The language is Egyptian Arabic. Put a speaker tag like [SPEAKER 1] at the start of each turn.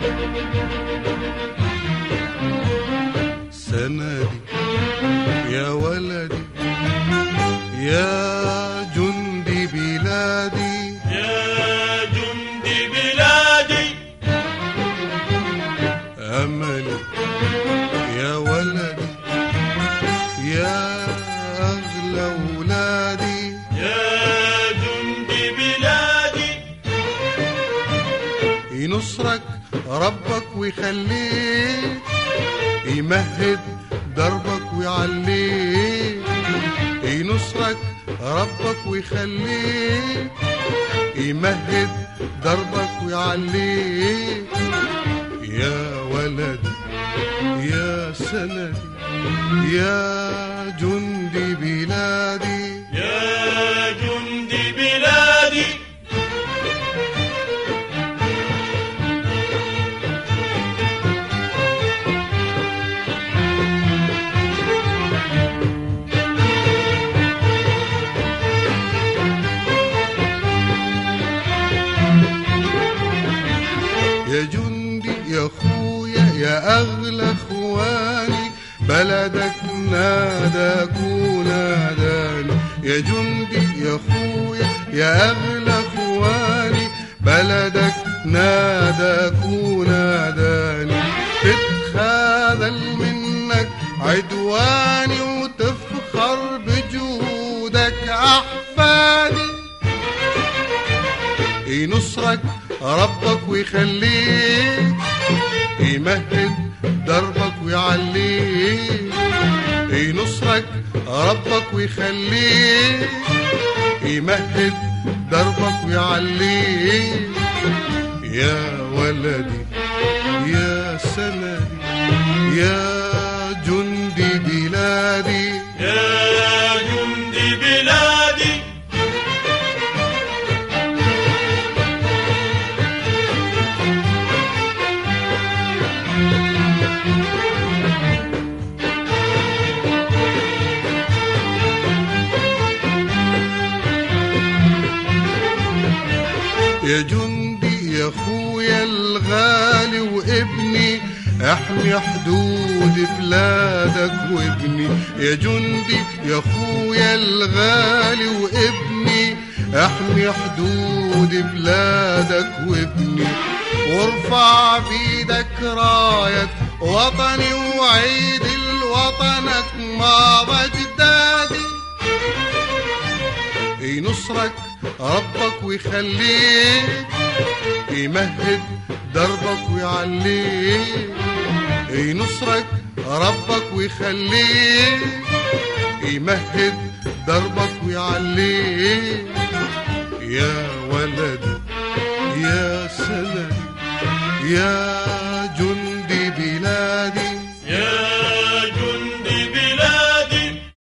[SPEAKER 1] سندي يا ولدي يا جندي بلادي
[SPEAKER 2] يا جندي بلادي
[SPEAKER 1] أملي يا ولدي يا أغلى ولادي
[SPEAKER 2] يا جندي بلادي
[SPEAKER 1] ينصرك ربك ويخليك يمهد دربك ويعليك ينصرك ربك ويخليك يمهد دربك ويعليك يا ولدي يا سندي يا جندي بلادي
[SPEAKER 2] يا جندي بلادي
[SPEAKER 1] يا جندي يا خويا يا اغلى اخواني بلدك ناداك وناداني يا جندي يا خويا يا اغلى اخواني بلدك ناداك وناداني تتخاذل منك عدواني وتفخر بجودك احفادي ينصرك ربك ويخليك يمهد دربك ويعليك ينصرك ربك ويخليك يمهد دربك ويعليك يا ولدي يا سندي يا جندي بلادي
[SPEAKER 2] يا جندي بلادي
[SPEAKER 1] يا جندي يا اخويا الغالي وابني احمي حدود بلادك وابني يا جندي يا اخويا الغالي وابني احمي حدود بلادك وابني وارفع بيدك راية وطني وعيد الوطنك ما بجدادي ينصرك ربك ويخليك يمهد دربك ويعليك ينصرك ربك ويخليك يمهد دربك ويعليك يا ولدي يا سندي يا